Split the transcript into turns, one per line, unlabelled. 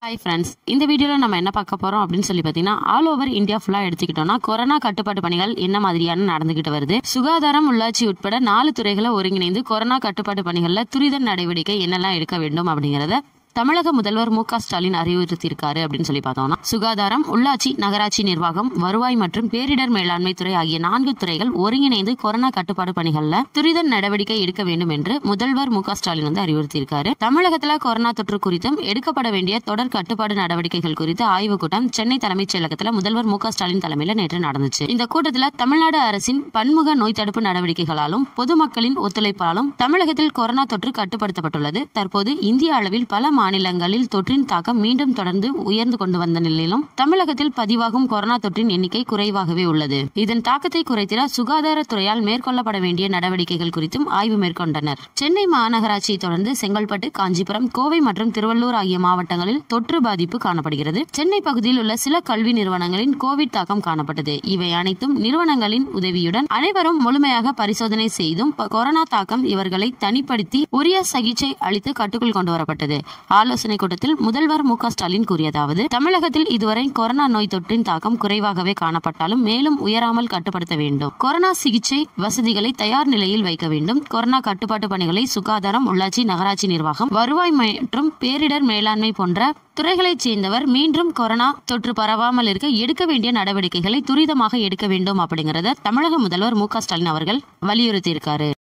hi friends இந்த வீடியோவில் நம்ம என்ன பார்க்க போகிறோம் அப்படின்னு சொல்லி பார்த்தீங்கன்னா ஆல் ஓவர் இந்தியா ஃபுல்லாக எடுத்துக்கிட்டோம்னா கொரோனா கட்டுப்பாட்டு பணிகள் என்ன மாதிரியான நடந்துகிட்டு வருது சுகாதாரம் உள்ளாட்சி உட்பட நாலு துறைகளை ஒருங்கிணைந்து கொரோனா கட்டுப்பாட்டு பணிகளில் துரித நடவடிக்கை என்னெல்லாம் எடுக்க வேண்டும் அப்படிங்கிறத தமிழக முதல்வர் மு க ஸ்டாலின் அறிவுறுத்தியிருக்காரு அப்படின்னு சொல்லி பார்த்தோம்னா சுகாதாரம் உள்ளாட்சி நகராட்சி நிர்வாகம் வருவாய் மற்றும் பேரிடர் மேலாண்மை துறை ஆகிய நான்கு துறைகள் ஒருங்கிணைந்து கொரோனா கட்டுப்பாடு பணிகள்ல துரித நடவடிக்கை எடுக்க வேண்டும் என்று முதல்வர் மு க ஸ்டாலின் வந்து அறிவுறுத்தியிருக்காரு தமிழகத்துல கொரோனா தொற்று குறித்தும் எடுக்கப்பட வேண்டிய தொடர் கட்டுப்பாடு நடவடிக்கைகள் குறித்து ஆய்வுக் கூட்டம் சென்னை தலைமைச் செயலகத்துல முதல்வர் மு க ஸ்டாலின் தலைமையில நேற்று நடந்துச்சு இந்த கூட்டத்துல தமிழ்நாடு அரசின் பன்முக நோய் தடுப்பு நடவடிக்கைகளாலும் பொதுமக்களின் ஒத்துழைப்பாலும் தமிழகத்தில் கொரோனா தொற்று கட்டுப்படுத்தப்பட்டுள்ளது தற்போது இந்திய அளவில் பல மாநிலங்களில் தொற்றின் தாக்கம் மீண்டும் தொடர்ந்து உயர்ந்து கொண்டு வந்த நிலையிலும் தமிழகத்தில் பதிவாகும் கொரோனா தொற்றின் எண்ணிக்கை குறைவாகவே உள்ளது இதன் தாக்கத்தை குறைத்திட சுகாதாரத்துறையால் மேற்கொள்ளப்பட வேண்டிய நடவடிக்கைகள் குறித்தும் ஆய்வு மேற்கொண்டனர் சென்னை மாநகராட்சியை தொடர்ந்து செங்கல்பட்டு காஞ்சிபுரம் கோவை மற்றும் திருவள்ளூர் ஆகிய மாவட்டங்களில் தொற்று பாதிப்பு காணப்படுகிறது சென்னை பகுதியில் உள்ள சில கல்வி நிறுவனங்களின் கோவிட் தாக்கம் காணப்பட்டது இவை அனைத்தும் நிறுவனங்களின் உதவியுடன் அனைவரும் முழுமையாக பரிசோதனை செய்தும் ப- கொரோனா தாக்கம் இவர்களை தனிப்படுத்தி உரிய சிகிச்சை அளித்து கட்டுக்குள் கொண்டு வரப்பட்டது ஆலோசனை கூட்டத்தில் முதல்வர் மு க ஸ்டாலின் கூறியதாவது தமிழகத்தில் இதுவரை கொரோனா நோய் தொற்றின் தாக்கம் குறைவாகவே காணப்பட்டாலும் மேலும் உயராமல் கட்டுப்படுத்த வேண்டும் கொரோனா சிகிச்சை வசதிகளை தயார் நிலையில் வைக்க வேண்டும் கொரோனா கட்டுப்பாட்டு பணிகளை சுகாதாரம் உள்ளாட்சி நகராட்சி நிர்வாகம் வருவாய் மற்றும் பேரிடர் மேலாண்மை போன்ற துறைகளைச் சேர்ந்தவர் மீண்டும் கொரோனா தொற்று பரவாமல் இருக்க எடுக்க வேண்டிய நடவடிக்கைகளை துரிதமாக எடுக்க வேண்டும் அப்படிங்கறத தமிழக முதல்வர் மு க ஸ்டாலின் அவர்கள் வலியுறுத்தியிருக்காரு